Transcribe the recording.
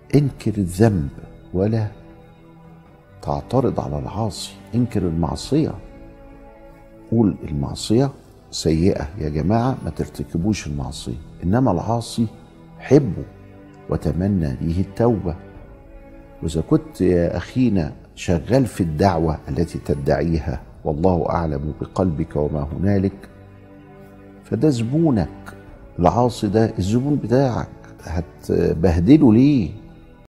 انكر الذنب ولا تعترض على العاصي انكر المعصيه قول المعصيه سيئه يا جماعه ما ترتكبوش المعصيه انما العاصي حبه وتمنى ليه التوبه واذا كنت يا اخينا شغال في الدعوه التي تدعيها والله اعلم بقلبك وما هنالك فده زبونك العاصي ده الزبون بتاعك هتبهدله ليه